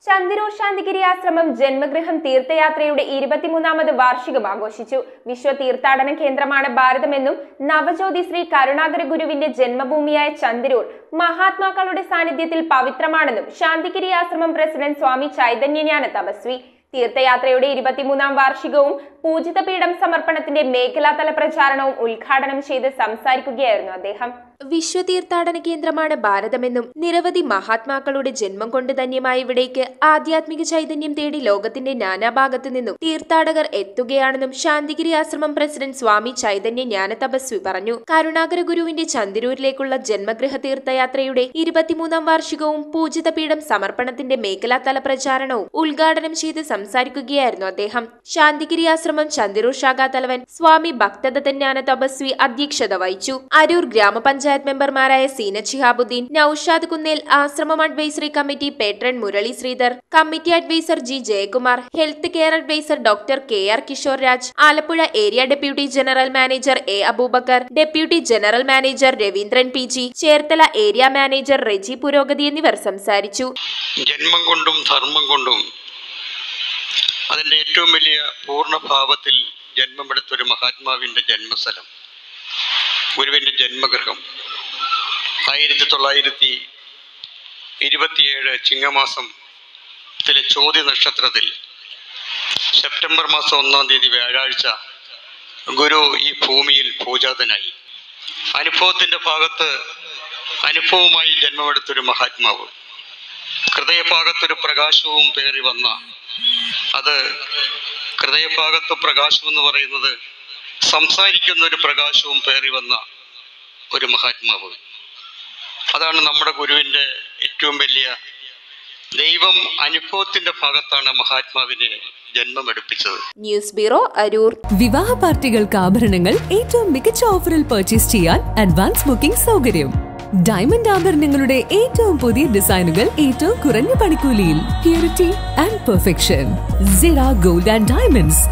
ചന്ദിരൂർ ശാന്തിഗിരി ആശ്രമം ജന്മഗൃഹം തീർത്ഥയാത്രയുടെ ഇരുപത്തിമൂന്നാമത് വാർഷികം ആഘോഷിച്ചു വിശ്വ തീർത്ഥാടന കേന്ദ്രമാണ് ഭാരതമെന്നും നവജ്യോതി ശ്രീ കരുണാകര ഗുരുവിന്റെ ജന്മഭൂമിയായ ചന്ദിരൂർ മഹാത്മാക്കളുടെ സാന്നിധ്യത്തിൽ പവിത്രമാണെന്നും ശാന്തിഗിരി ആശ്രമം പ്രസിഡന്റ് സ്വാമി ചൈതന്യജ്ഞാന തപസ്വി തീർത്ഥയാത്രയുടെ ഇരുപത്തിമൂന്നാം വാർഷികവും പൂജിതപീഠം സമർപ്പണത്തിന്റെ മേഖലാതല പ്രചാരണവും ഉദ്ഘാടനം ചെയ്ത് സംസാരിക്കുകയായിരുന്നു അദ്ദേഹം വിശ്വതീർത്ഥാടന കേന്ദ്രമാണ് ഭാരതമെന്നും നിരവധി മഹാത്മാക്കളുടെ ജന്മം കൊണ്ട് ധന്യമായ ഇവിടേക്ക് ആധ്യാത്മിക ചൈതന്യം തേടി ലോകത്തിന്റെ നാനാഭാഗത്തു നിന്നും തീർത്ഥാടകർ എത്തുകയാണെന്നും ശാന്തിഗിരി ആശ്രമം പ്രസിഡന്റ് സ്വാമി ചൈതന്യ ജ്ഞാന തപസ്വി പറഞ്ഞു കരുണാകര ഗുരുവിന്റെ ചന്ദിരൂരിലേക്കുള്ള ജന്മഗൃഹ തീർത്ഥയാത്രയുടെ ഇരുപത്തിമൂന്നാം വാർഷികവും പൂജിതപീഠം സമർപ്പണത്തിന്റെ മേഖലാതല പ്രചാരണവും ഉദ്ഘാടനം ചെയ്ത് സംസാരിക്കുകയായിരുന്നു അദ്ദേഹം ശാന്തിഗിരി ആശ്രമം ചന്ദിരൂർ ശാഖാ തലവൻ സ്വാമി ഭക്തദത്തൻ ജ്ഞാന തപസ്വി അധ്യക്ഷത വഹിച്ചു അരൂർ ഗ്രാമപഞ്ചായത്ത് മെമ്പർമാരായ സീന ഷിഹാബുദ്ദീൻ നൌഷാദ് കുന്നേൽ ആശ്രമം advisory committee patron Murali Sridhar committee adviser G Jayakumar health care adviser doctor K R Kishore Raj Alappuzha area deputy general manager A Abubakar deputy general manager Raveendran P G Cherthala area manager Reji പുരോഗതി എന്നിവർ സംസാരിച്ചു ജന്മം കൊണ്ടും ധർമ്മം കൊണ്ടും അതിൻ്റെ ഏറ്റവും വലിയ പൂർണ്ണഭാവത്തിൽ ജന്മമെടുത്തൊരു മഹാത്മാവിൻ്റെ ജന്മസ്ഥലം ഗുരുവിൻ്റെ ജന്മഗൃഹം ആയിരത്തി തൊള്ളായിരത്തി ഇരുപത്തിയേഴ് ചിങ്ങമാസത്തിലെ ചോദ്യ നക്ഷത്രത്തിൽ സെപ്റ്റംബർ മാസം ഒന്നാം തീയതി വ്യാഴാഴ്ച ഗുരു ഈ ഭൂമിയിൽ പൂജാതനായി അനുഭവത്തിൻ്റെ ഭാഗത്ത് അനുഭവമായി ജന്മമെടുത്തൊരു മഹാത്മാവ് ഹൃദയഭാഗത്തൊരു പ്രകാശവും പേറി വന്ന അത് ഹൃദയഭാഗത്ത് പ്രകാശം എന്ന് പറയുന്നത് സംസാരിക്കുന്ന ഒരു പ്രകാശവും പേറി വന്ന ഒരു മഹാത്മാവ് അതാണ് നമ്മുടെ ഗുരുവിൻ്റെ ഏറ്റവും വലിയ ദൈവം അനുഭവത്തിൻ്റെ ഭാഗത്താണ് മഹാത്മാവിനെ ജന്മമെടുപ്പിച്ചത് ന്യൂസ് ബ്യൂറോ അരൂർ വിവാഹ പാർട്ടികൾക്ക് ആഭരണങ്ങൾ ഏറ്റവും മികച്ച ഓഫറിൽ പർച്ചേസ് ചെയ്യാൻ അഡ്വാൻസ് ബുക്കിംഗ് സൗകര്യം ഡയമണ്ട് ആഭരണങ്ങളുടെ ഏറ്റവും പുതിയ ഡിസൈനുകൾ ഏറ്റവും കുറഞ്ഞ പണിക്കൂലിയിൽ purity and perfection Sira gold and diamonds